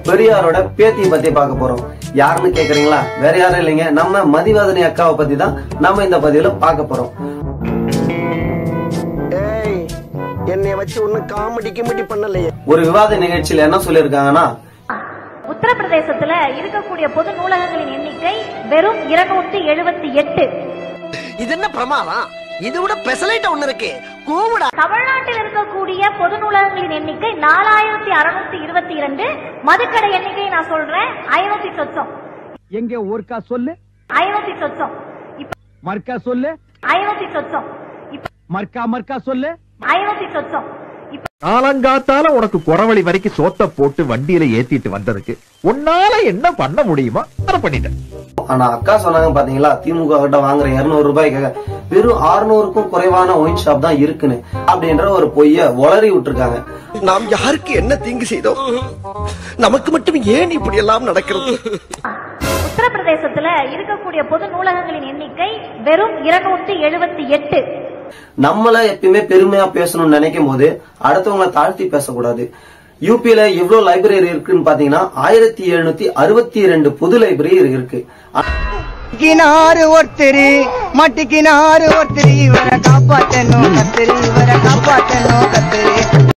பெரியாரோட பேத்தியை பத்தி பார்க்க போறோம் யாருன்னு கேக்குறீங்களா வேற யாரும் இல்லைங்க நம்ம மதிவதனி அக்காவை பத்தி தான் நம்ம இந்த பதிவுல பார்க்க போறோம் ஏய் என்னைய வச்சு ஒன்னும் காமெடி கிமெடி பண்ணலையே ஒரு விவாத நிகழ்ச்சியில என்ன சொல்லியிருக்காங்கன்னா உத்தரப்பிரதேசத்துல இருக்கக்கூடிய பொது நூலகங்களின் எண்ணிக்கை வெறும் இருநூத்தி எழுபத்தி எட்டு இது என்ன பிரமாதம் இது விட பெசலைட்ட ஒண்ணு இருக்கு கூவுடா தமிழ்நாட்டில் இருக்கக்கூடிய பொது நூலகங்களின் எண்ணிக்கை நாலாயிரத்தி அறுநூத்தி இருபத்தி இரண்டு மதுக்கடை எண்ணிக்கை நான் சொல்றேன் ஐநூத்தி சொச்சம் எங்க ஒருக்கா சொல்லு ஐநூத்தி சொச்சம் இப்ப மர்க்கா சொல்லு ஐநூத்தி சொச்சம் இப்ப மர்க்கா மர்க்கா சொல்லு ஐநூத்தி சொச்சம் இப்ப காலங்காத்தால உனக்கு குறவழி வரைக்கும் சோத்த போட்டு வண்டியில ஏத்திட்டு வந்ததுக்கு உன்னால என்ன பண்ண முடியுமோ அதை பண்ணிட்டேன் ஆனா அக்கா சொன்னாங்க பாத்தீங்களா திமுக கிட்ட வாங்குற இருநூறு ரூபாய்க்காக வெறும் 600க்கும் குறைவான ஒயின் ஷாப் தான் இருக்குன்னு அப்படின்ற ஒரு பொய்ய உளறி விட்டுருக்காங்க நாம் யாருக்கு என்ன தீங்கு செய்தோம் நமக்கு மட்டும் ஏன் இப்படி எல்லாம் நடக்கிறது உத்தரப்பிரதேசத்துல இருக்கக்கூடிய பொது நூலகங்களின் எண்ணிக்கை வெறும் இருநூத்தி எழுபத்தி எட்டு நம்மள எப்பயுமே பெருமையா பேசணும்னு நினைக்கும் போது அடுத்தவங்கள தாழ்த்தி பேசக்கூடாது யூபியில எவ்வளவு லைப்ரரி இருக்குன்னு பாத்தீங்கன்னா ஆயிரத்தி எழுநூத்தி அறுபத்தி ரெண்டு பொது லைப்ரரி இருக்கு மட்டிக்கினாரு ஒருத்தரு மட்டிக்கினாரு ஒருத்தரு இவரை காப்பாத்தணும் கத்திரி இவரை காப்பாத்தணும் கத்திரி